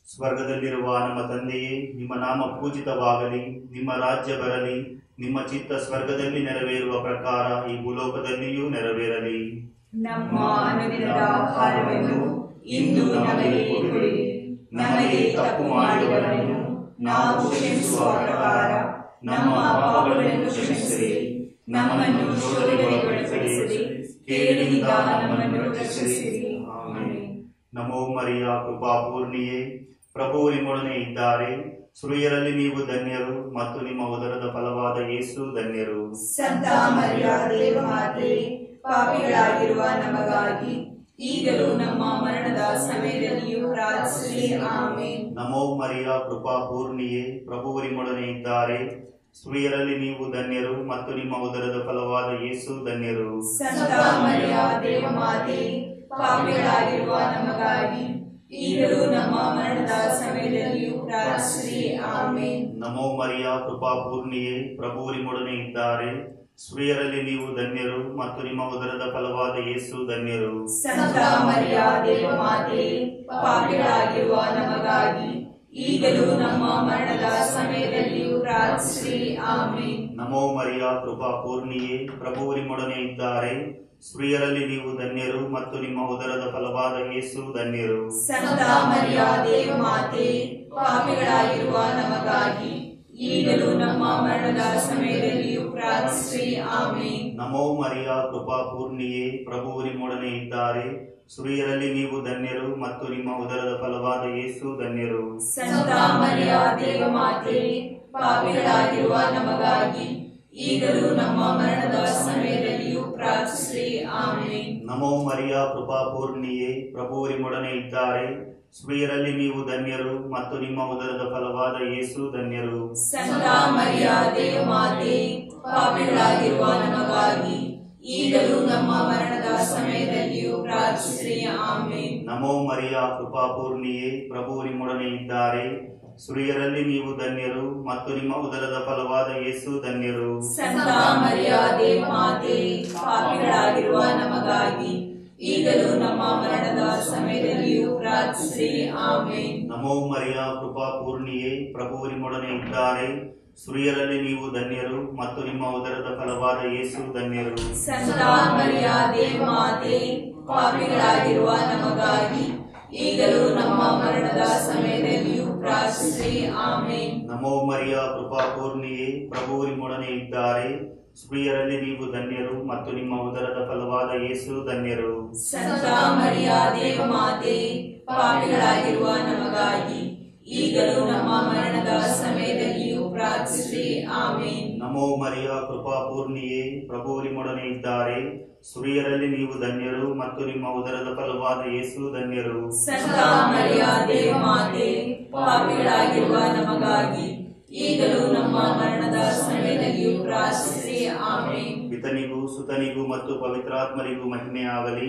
ಸ್ವರ್ಗದಲ್ಲಿರುವ ನಮ್ಮ ತಂದೆಯೇ ನಿಮ್ಮ ನಾಮ ಪೂಜಿತವಾಗಲಿ ನಿಮ್ಮ ರಾಜ್ಯ ಬರಲಿ ನಿಮ್ಮ ಚಿತ್ತ ಸ್ವರ್ಗದಲ್ಲಿ ನೆರವೇರುವ ಪ್ರಕಾರ ಈ ಭೂಲೋಕದಲ್ಲಿಯೂ ನೆರವೇರಲಿ ನಮ್ಮ ಅನುದಿನದ ಆಹಾರವನ್ನು ಇಂದು ನಮಗೆ ಕೊಡಿ ನಮಗೆ ತಪ್ಪು ಮಾಡಿದವರನ್ನು ನಾವು ಕ್ಷಮಿಸುವ ಪ್ರಕಾರ ನಮ್ಮ ಪಾಪಗಳನ್ನು ಕ್ಷಮಿಸಿರಿ ನಮ್ಮನ್ನು ಶೋಧನೆಗೊಳಪಡಿಸಿರಿ ಕೇಳಿನಿಂದ ನಮ್ಮನ್ನು ರಕ್ಷಿಸಿರಿ ಆಮೆನ್. ನಮೋ ಮರಿಯ ಕೃಪಾಪೂರ್ಣಿಯೇ ಪ್ರಭು ನಿಮ್ಮೊಡನೆ ಇದ್ದಾರೆ ಸುರಿಯರಲ್ಲಿ ನೀವು ಧನ್ಯರು ಮತ್ತು ನಿಮ್ಮ ಉದರದ ಫಲವಾದ ಯೇಸು ಧನ್ಯರು ಸಂತ ಮರಿಯ ದೇವಮಾತೆ ಪಾಪಿಗಳಾಗಿರುವ ನಮಗಾಗಿ ಈಗಲೂ ನಮ್ಮ ಮರಣದ ಸಮಯದಲ್ಲಿಯೂ ಪ್ರಾರ್ಥಿಸಿರಿ ಆಮೇನ್ ನಮೋ ಮರಿಯ ಕೃಪಾಪೂರ್ಣಿಯೇ ಪ್ರಭು ನಿಮ್ಮೊಡನೆ ಇದ್ದಾರೆ ಸ್ತ್ರೀಯರಲ್ಲಿ ನೀವು ಧನ್ಯರು ಮತ್ತು ನಿಮ್ಮ ಉದರದ ಫಲವಾದ ಯೇಸು ಧನ್ಯರು ಸಂತ ಮರಿಯ ದೇವಮಾತೆ ಪಾಪಿಗಳಾಗಿರುವ ನಮಗಾಗಿ ಈಗಲೂ ನಮ್ಮ ಮರಣದ ಸಮಯದಲ್ಲಿಯೂ ಪ್ರಾರ್ಥಿಸಿರಿ ಆಮೇನ್ ನಮೋ ಮರಿಯ ಕೃಪಾಪೂರ್ಣಿಯೇ ಪ್ರಭು ನಿಮ್ಮೊಡನೆ ಇದ್ದಾರೆ ಸ್ತ್ರೀಯರಲ್ಲಿ ನೀವು ಧನ್ಯರು ಮತ್ತು ನಿಮ್ಮ ಉದರದ ಫಲವಾದ ಯೇಸು ಧನ್ಯರು ಸಂತ ಮರಿಯ ದೇವಮಾತೆ ಪಾಪಿಗಳಾಗಿರುವ ನಮಗಾಗಿ ಈಗಲೂ ನಮ್ಮ ಮರಣದ ಸಮಯದಲ್ಲಿಯೂ ಪ್ರಾರ್ಥಿಸಿರಿ ಆಮೇನ್ ನಮೋ ಮರಿಯ ಕೃಪಾಪೂರ್ಣಿಯೇ ಪ್ರಭು ನಿಮ್ಮೊಡನೆ ಇದ್ದಾರೆ ಸ್ತ್ರೀಯರಲ್ಲಿ ನೀವು ಧನ್ಯರು ಮತ್ತು ನಿಮ್ಮ ಉದರದ ಫಲವಾದ ಯೇಸು ಧನ್ಯರು ಸಂತ ಮರಿಯ ದೇವಮಾತೆ ಪಾಪಿಗಳಾಗಿರುವ ನಮಗಾಗಿ ಈಗಲೂ ನಮ್ಮ ಮರಣದ ಸಮಯದಲ್ಲಿಯೂ ಪ್ರಾರ್ಥಿಸಿರಿ ಆಮೇನ್ ನಮೋ ಮರಿಯ ಕೃಪಾಪೂರ್ಣಿಯೇ ಪ್ರಭು ನಿಮ್ಮೊಡನೆ ಇದ್ದಾರೆ ಸ್ತ್ರೀಯರಲ್ಲಿ ನೀವು ಧನ್ಯರು ಮತ್ತು ನಿಮ್ಮ ಉದರದ ಫಲವಾದ ಯೇಸು ಧನ್ಯರು ಸಂತ ಮರಿಯ ದೇವಮಾತೆ ಪಾಪಿಗಳಾಗಿರುವ ನಮಗಾಗಿ ಈಗಲೂ ನಮ್ಮ ಮರಣದ ಸಮಯದಲ್ಲಿಯೂ ಪ್ರಾರ್ಥಿಸಿರಿ ಆಮೇನ್ ನಮೋ ಮರಿಯ ಕೃಪಾಪೂರ್ಣಿಯೇ ಪ್ರಭು ನಿಮ್ಮೊಡನೆ ಇದ್ದಾರೆ ಸ್ತ್ರೀಯರಲ್ಲಿ ನೀವು ಧನ್ಯರು ಮತ್ತು ನಿಮ್ಮ ಉದರದ ಫಲವಾದ ಯೇಸು ಧನ್ಯರು ಸಂತ ಮರಿಯ ದೇವಮಾತೆ ಪಾಪಿಗಳಾಗಿರುವ ನಮಗಾಗಿ ಈಗಲೂ ನಮ್ಮ ಮರಣದ ಸಮಯದಲ್ಲಿಯೂ ಪ್ರಾರ್ಥಿಸಿರಿ ಆಮೇನ್ ನಮೋ ಮರಿಯ ಕೃಪಾಪೂರ್ಣಿಯೇ ಪ್ರಭು ನಿಮ್ಮೊಡನೆ ಇದ್ದಾರೆ ಸ್ತ್ರೀಯರಲ್ಲಿ ನೀವು ಧನ್ಯರು ಮತ್ತು ನಿಮ್ಮ ಉದರದ ಫಲವಾದ ಯೇಸು ಧನ್ಯರು ಸಂತ ಮರಿಯ ದೇವಮಾತೆ ಪಾಪಿಗಳಾಗಿರುವ ನಮಗಾಗಿ ಈಗಲೂ ನಮ್ಮ ಮರಣದ ಸಮಯದಲ್ಲಿಯೂ ಪ್ರಾರ್ಥಿಸಿರಿ ಆಮೇನ್ ನಮೋ ಮರಿಯ ಕೃಪಾಪೂರ್ಣಿಯೇ ಪ್ರಭು ನಿಮ್ಮೊಡನೆ ಇದ್ದಾರೆ ಸ್ತ್ರೀಯರಲ್ಲಿ ನೀವು ಧನ್ಯರು ಮತ್ತು ನಿಮ್ಮ ಉದರದ ಫಲವಾದ ಯೇಸು ಧನ್ಯರು ಸಂತ ಮರಿಯ ದೇವಮಾತೆ ಪಾಪಿಗಳಾಗಿರುವ ನಮಗಾಗಿ ಈಗಲೂ ನಮ್ಮ ಮರಣದ ಸಮಯದಲ್ಲಿಯೂ ಪ್ರಾರ್ಥಿಸಿರಿ ಆಮೇನ್ ನಮೋ ಮರಿಯ ಕೃಪಾಪೂರ್ಣಿಯೇ ಪ್ರಭು ನಿಮ್ಮೊಡನೆ ಇದ್ದಾರೆ ಸ್ತ್ರೀಯರಲ್ಲಿ ನೀವು ಧನ್ಯರು ಮತ್ತು ನಿಮ್ಮ ಉದರದ ಫಲವಾದ ಯೇಸು ಧನ್ಯರು ಸಂತ ಮರಿಯ ದೇವಮಾತೆ ಪಾಪಿಗಳಾಗಿರುವ ನಮಗಾಗಿ ಈಗಲೂ ನಮ್ಮ ಮರಣದ ಸಮಯದಲ್ಲಿಯೂ ಪ್ರಾರ್ಥಿಸಿರಿ ಆಮೇನ್ ನಮೋ ಮರಿಯ ಕೃಪಾಪೂರ್ಣಿಯೇ ಪ್ರಭು ನಿಮ್ಮೊಡನೆ ಇದ್ದಾರೆ ಸ್ತ್ರೀಯರಲ್ಲಿ ನೀವು ಧನ್ಯರು ಮತ್ತು ನಿಮ್ಮ ಉದರದ ಫಲವಾದ ಯೇಸು ಧನ್ಯರು ಸಂತ ಮರಿಯ ದೇವಮಾತೆ ಪಾಪಿಗಳಾಗಿರುವ ನಮಗಾಗಿ ಈಗಲೂ ನಮ್ಮ ಮರಣದ ಸಮಯದಲ್ಲಿಯೂ ಪ್ರಾರ್ಥಿಸಿರಿ ಆಮೇನ್ ಪಿತನಿಗೂ ಸುತನಿಗೂ ಮತ್ತು ಪವಿತ್ರಾತ್ಮರಿಗೂ ಮಹಿಮೆ ಆಗಲಿ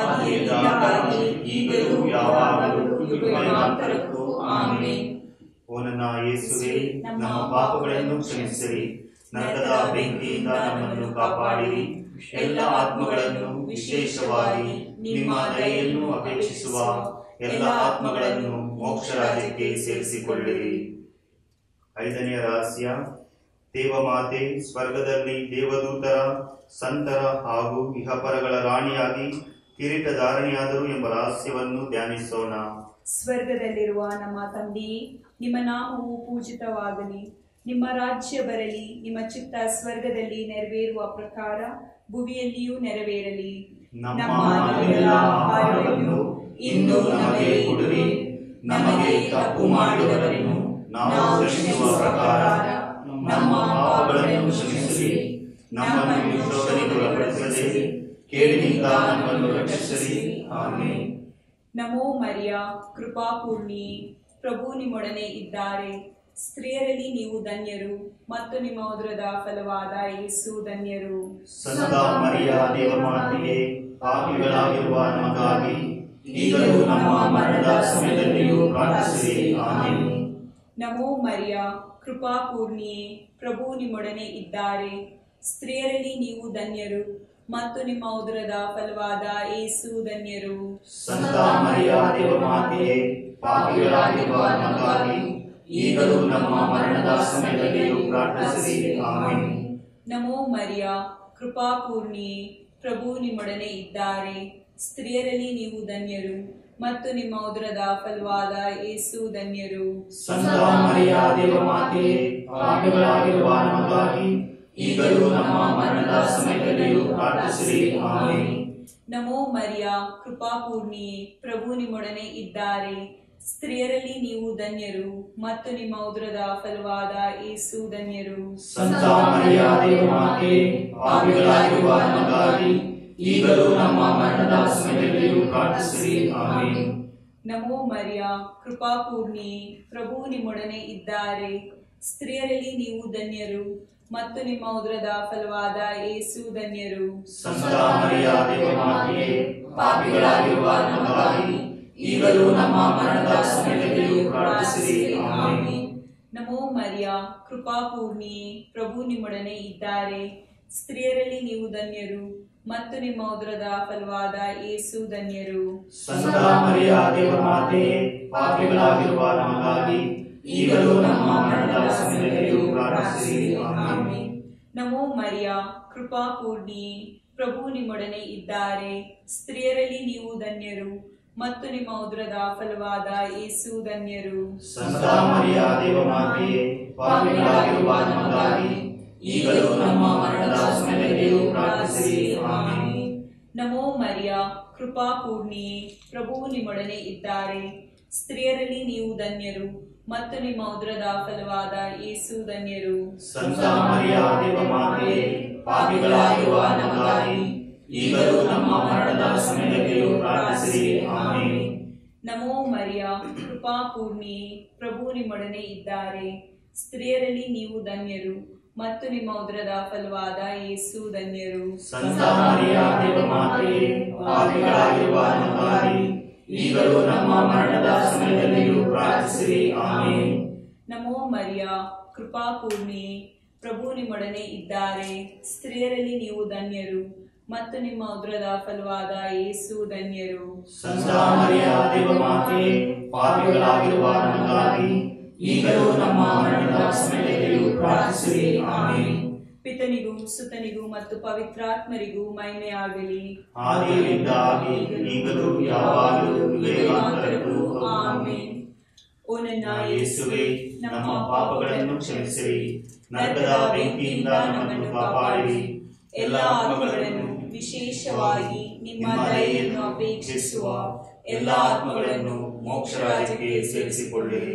ಆದಿಯಿಂದಾಗಿ ಈಗಲೂ ಯಾವಾಗಲೂ ಯುಗಾಂತರಕ್ಕೂ ಆಮೇನ್ ಓ ನನ್ನ ಯೇಸುವೆ ನಮ್ಮ ಪಾಪಗಳನ್ನು ಕ್ಷಮಿಸಿರಿ ನರಕದ ಬೆಂಕಿಯಿಂದ ನಮ್ಮನ್ನು ಕಾಪಾಡಿರಿ ಎಲ್ಲ ಆತ್ಮಗಳನ್ನು ವಿಶೇಷವಾಗಿ ನಿಮ್ಮ ದಯೆಯನ್ನು ಅಪೇಕ್ಷಿಸುವ ಎಲ್ಲ ಆತ್ಮಗಳನ್ನು ಮೋಕ್ಷ ರಾಜ್ಯಕ್ಕೆ ಸೇರಿಸಿಕೊಳ್ಳಿರಿ ಐದನೆಯ ರಹಸ್ಯ ದೇವಮಾತೆ ಸ್ವರ್ಗದಲ್ಲಿ ದೇವದೂತರ ಸಂತರ ಹಾಗೂ ಇಹಪರಗಳ ರಾಣಿಯಾಗಿ ಕಿರೀಟಧಾರಣಿಯಾದರು ಎಂಬ ರಹಸ್ಯವನ್ನು ಧ್ಯಾನಿಸೋಣ ಸ್ವರ್ಗದಲ್ಲಿರುವ ನಮ್ಮ ತಂದೆಯೇ ನಿಮ್ಮ ನಾಮವು ಪೂಜಿತವಾಗಲಿ ನಿಮ್ಮ ರಾಜ್ಯ ಬರಲಿ ನಿಮ್ಮ ಚಿತ್ತ ಸ್ವರ್ಗದಲ್ಲಿ ನೆರವೇರುವ ಪ್ರಕಾರ ಭುವಿಯಲ್ಲಿಯೂ ನೆರವೇರಲಿ ನಮ್ಮ ಅನುದಿನದ ಆಹಾರವನ್ನು ಇಂದು ನಮಗೆ ಕೊಡಿರಿ ನಮಗೆ ತಪ್ಪು ಮಾಡಿದವರನ್ನು ನಾವು ಕ್ಷಮಿಸುವ ಪ್ರಕಾರ ನಮ್ಮ ಪಾಪಗಳನ್ನು ಕ್ಷಮಿಸಿರಿ ನಮ್ಮನ್ನು ಶೋಧನೆಗೆ ಒಳಪಡಿಸದೆ ಕೇಳಿನಿಂದ ನಮ್ಮನ್ನು ರಕ್ಷಿಸಿರಿ ಆಮೇಲೆ ನಮೋ ಮರಿಯ ಕೃಪಾಪೂರ್ಣಿ ಪ್ರಭು ನಿಮ್ಮೊಡನೆ ಇದ್ದಾರೆ ಸ್ತ್ರೀಯರಲ್ಲಿ ನೀವು ಧನ್ಯರು ಮತ್ತು ನಿಮ್ಮ ಉದರದ ಫಲವಾದ ಯೇಸು ಧನ್ಯರು ಸಂತ ಮರಿಯ ದೇವಮಾತೆಗೆ ಪಾಪಿಗಳಾಗಿರುವ ನಮಗಾಗಿ ಈಗಲೂ ನಮ್ಮ ಮರಣದ ಸಮಯದಲ್ಲಿಯೂ ಪ್ರಾರ್ಥಿಸಿರಿ ಆಮೇಲೆ ನಮೋ ಮರಿಯ ಕೃಪಾಪೂರ್ಣಿಯೇ ಪ್ರಭು ನಿಮ್ಮೊಡನೆ ಇದ್ದಾರೆ ಸ್ತ್ರೀಯರಲ್ಲಿ ನೀವು ಧನ್ಯರು ಮತ್ತು ನಿಮ್ಮ ಉದರದ ಫಲವಾದ ಏಸು ಧನ್ಯರು ಸಂತ ಮರಿಯ ದೇವಮಾತೆಯೇ ಪಾಪಿಗಳಾಗಿರುವ ನಮಗಾಗಿ ಈಗಲೂ ನಮ್ಮ ಮರಣದ ಸಮಯದಲ್ಲಿಯೂ ಪ್ರಾರ್ಥಿಸಿರಿ ಆಮೆನ್ ನಮೋ ಮರಿಯ ಕೃಪಾಪೂರ್ಣಿ ಪ್ರಭು ನಿಮ್ಮೊಡನೆ ಇದ್ದಾರೆ ಸ್ತ್ರೀಯರಲ್ಲಿ ನೀವು ಧನ್ಯರು ಮತ್ತು ನಿಮ್ಮ ಉದರದ ಫಲವಾದ ಏಸು ಧನ್ಯರು ಸಂತ ಮರಿಯ ದೇವಮಾತೆಯೇ ಪಾಪಿಗಳಾಗಿರುವ ನಮಗಾಗಿ ಈಗಲೂ ನಮ್ಮ ಮರಣದ ಸಮಯದಲ್ಲಿಯೂ ಪ್ರಾರ್ಥಿಸಿರಿ ಆಮೆನ್ ನಮೋ ಮರಿಯ ಕೃಪಾಪೂರ್ಣಿ ಪ್ರಭು ನಿಮ್ಮೊಡನೆ ಇದ್ದಾರೆ ಸ್ತ್ರೀಯರಲ್ಲಿ ನೀವು ಧನ್ಯರು ಮತ್ತು ನಿಮ್ಮ ಉದರದ ಫಲವಾದ ಏಸು ಧನ್ಯರು ಸಂತ ಮರಿಯ ದೇವಮಾತೆಯೇ ಪಾಪಿಗಳಾಗಿರುವ ನಮಗಾಗಿ ಈಗಲೂ ನಮ್ಮ ಮರಣದ ಸಮಯದಲ್ಲಿಯೂ ಪ್ರಾರ್ಥಿಸಿರಿ ಆಮೆನ್ ನಮೋ ಮರಿಯ ಕೃಪಾಪೂರ್ಣಿ ಪ್ರಭು ನಿಮ್ಮೊಡನೆ ಇದ್ದಾರೆ ಸ್ತ್ರೀಯರಲ್ಲಿ ನೀವು ಧನ್ಯರು ಮತ್ತು ನಿಮ್ಮ ಉದರದ ಫಲವಾದ ಏಸು ಧನ್ಯರು ಸಂತ ಮರಿಯ ದೇವಮಾತೆಯೇ ಪಾಪಿಗಳಾಗಿರುವ ನಮಗಾಗಿ ಈಗಲೂ ನಮ್ಮ ಮರಣದ ಸಮಯದಲ್ಲಿಯೂ ಪ್ರಾರ್ಥಿಸಿರಿ ಆಮೆನ್ ನಮೋ ಮರಿಯ ಕೃಪಾಪೂರ್ಣಿ ಪ್ರಭು ನಿಮ್ಮೊಡನೆ ಇದ್ದಾರೆ ಸ್ತ್ರೀಯರಲ್ಲಿ ನೀವು ಧನ್ಯರು ಮತ್ತು ನಿಮ್ಮ ಉದರದ ಫಲವಾದ ಏಸು ಧನ್ಯರು ಸಂತ ಮರಿಯ ದೇವಮಾತೆಯೇ ಪಾಪಿಗಳಾಗಿರುವ ನಮಗಾಗಿ ಈಗಲೂ ನಮ್ಮ ಮರಣದ ಸಮಯದಲ್ಲಿಯೂ ಪ್ರಾರ್ಥಿಸಿರಿ ಆಮೆನ್ ನಮೋ ಮರಿಯ ಕೃಪಾಪೂರ್ಣಿ ಪ್ರಭು ನಿಮ್ಮೊಡನೆ ಇದ್ದಾರೆ ಸ್ತ್ರೀಯರಲ್ಲಿ ನೀವು ಧನ್ಯರು ಮತ್ತು ನಿಮ್ಮ ಉದರದ ಫಲವಾದ ಏಸು ಧನ್ಯರು ಸಂತ ಮರಿಯ ದೇವಮಾತೆಯೇ ಪಾಪಿಗಳಾಗಿರುವ ನಮಗಾಗಿ ಈಗಲೂ ನಮ್ಮ ಮರಣದ ಸಮಯದಲ್ಲಿಯೂ ಪ್ರಾರ್ಥಿಸಿರಿ ಆಮೆನ್ ನಮೋ ಮರಿಯ ಕೃಪಾಪೂರ್ಣಿ ಪ್ರಭು ನಿಮ್ಮೊಡನೆ ಇದ್ದಾರೆ ಸ್ತ್ರೀಯರಲ್ಲಿ ನೀವು ಧನ್ಯರು ಮತ್ತು ನಿಮ್ಮ ಉದರದ ಫಲವಾದ ಏಸು ಧನ್ಯರು ಸಂತ ಮರಿಯ ದೇವಮಾತೆಯೇ ಪಾಪಿಗಳಾಗಿರುವ ನಮಗಾಗಿ ಈಗಲೂ ನಮ್ಮ ಮರಣದ ಸಮಯದಲ್ಲಿಯೂ ಪ್ರಾರ್ಥಿಸಿರಿ ಆಮೆನ್ ನಮೋ ಮರಿಯ ಕೃಪಾಪೂರ್ಣಿ ಪ್ರಭು ನಿಮ್ಮೊಡನೆ ಇದ್ದಾರೆ ಸ್ತ್ರೀಯರಲ್ಲಿ ನೀವು ಧನ್ಯರು ಮತ್ತು ನಿಮ್ಮ ಉದರದ ಫಲವಾದ ಏಸು ಧನ್ಯರು ಸಂತ ಮರಿಯ ದೇವಮಾತೆಯೇ ಪಾಪಿಗಳಾಗಿರುವ ನಮಗಾಗಿ ಈಗಲೂ ನಮ್ಮ ಮರಣದ ಸಮಯದಲ್ಲಿಯೂ ಪ್ರಾರ್ಥಿಸಿರಿ ಆಮೆನ್ ನಮೋ ಮರಿಯ ಕೃಪಾಪೂರ್ಣಿ ಪ್ರಭು ನಿಮ್ಮೊಡನೆ ಇದ್ದಾರೆ ಸ್ತ್ರೀಯರಲ್ಲಿ ನೀವು ಧನ್ಯರು ಮತ್ತು ನಿಮ್ಮ ಉದರದ ಫಲವಾದ ಏಸು ಧನ್ಯರು ಸಂತ ಮರಿಯ ದೇವಮಾತೆಯೇ ಪಾಪಿಗಳಾಗಿರುವ ನಮಗಾಗಿ ಈಗಲೂ ನಮ್ಮ ಮರಣದ ಸಮಯದಲ್ಲಿಯೂ ಪ್ರಾರ್ಥಿಸಿರಿ ಆಮೆನ್ ಪಿತನಿಗೂ ಸುತನಿಗೂ ಮತ್ತು ಪವಿತ್ರಾತ್ಮರಿಗೂ ಮಹಿಮೆ ಆಗಲಿ ಆದಿಯಿಂದ ಆಗಿ ಈಗಲೂ ಯಾವಾಗಲೂ ಯುಗಾಂತರಕ್ಕೂ ಆಮೆನ್ ಓ ನನ್ನ ಯೇಸುವೆ ನಮ್ಮ ಪಾಪಗಳನ್ನು ಕ್ಷಮಿಸಿರಿ ನರಕದ ಬೆಂಕಿಯಿಂದ ನಮ್ಮನ್ನು ಕಾಪಾಡಿರಿ ಎಲ್ಲ ಆತ್ಮಗಳನ್ನು ವಿಶೇಷವಾಗಿ ನಿಮ್ಮ ದಯೆಯನ್ನು ಅಪೇಕ್ಷಿಸುವ ಎಲ್ಲ ಆತ್ಮಗಳನ್ನು ಮೋಕ್ಷ ರಾಜ್ಯಕ್ಕೆ ಸೇರಿಸಿಕೊಳ್ಳಿರಿ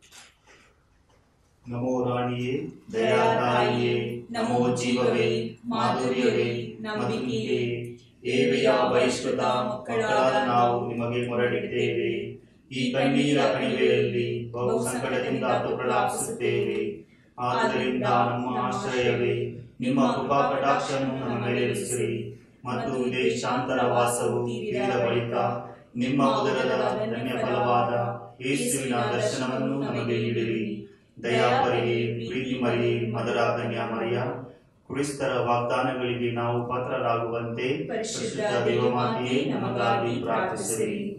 ನಮೋ ರಾಣಿಯೇ ದಯಾತಾಯಿಯೇ ನಮೋ ಜೀವವೇ ಮಾಧುರ್ಯವೇ ನಂಬಿಕೆಯೇ ಏವೆಯ ಬಹಿಷ್ಕೃತ ಮಕ್ಕಳಾದ ನಾವು ನಿಮಗೆ ಮೊರಡಿದ್ದೇವೆ ಈ ಕಣ್ಣೀರ ಕಣಿವೆಯಲ್ಲಿ ಬಹು ಸಂಕಟದಿಂದ ಪ್ರಲಾಪಿಸುತ್ತೇವೆ ಆದ್ದರಿಂದ ನಮ್ಮ ಆಶ್ರಯವೇ ನಿಮ್ಮ ಕೃಪಾ ಕಟಾಕ್ಷವನ್ನು ನಮ್ಮ ಮೇಲೆ ಇರಿಸಿರಿ ಮತ್ತು ಇದೇ ಶಾಂತರ ವಾಸವು ತೀರಿದ ಬಳಿಕ ನಿಮ್ಮ ಉದರದ ಧನ್ಯ ಫಲವಾದ ಯೇಸುವಿನ ದರ್ಶನವನ್ನು ನಮಗೆ ನೀಡಿರಿ ದಯಾಪರಿಗೆ ಪ್ರೀತಿ ಮರಿ ಮದರ ಧನ್ಯ ಮರಿಯ ಕ್ರಿಸ್ತರ ವಾಗ್ದಾನಗಳಿಗೆ ನಾವು ಪಾತ್ರರಾಗುವಂತೆ ಪರಿಶುದ್ಧ ಪರಿಶುದ್ಧ ದೇವಮಾತೆಯೇ ನಮಗಾಗಿ ಪ್ರಾರ್ಥಿಸಿರಿ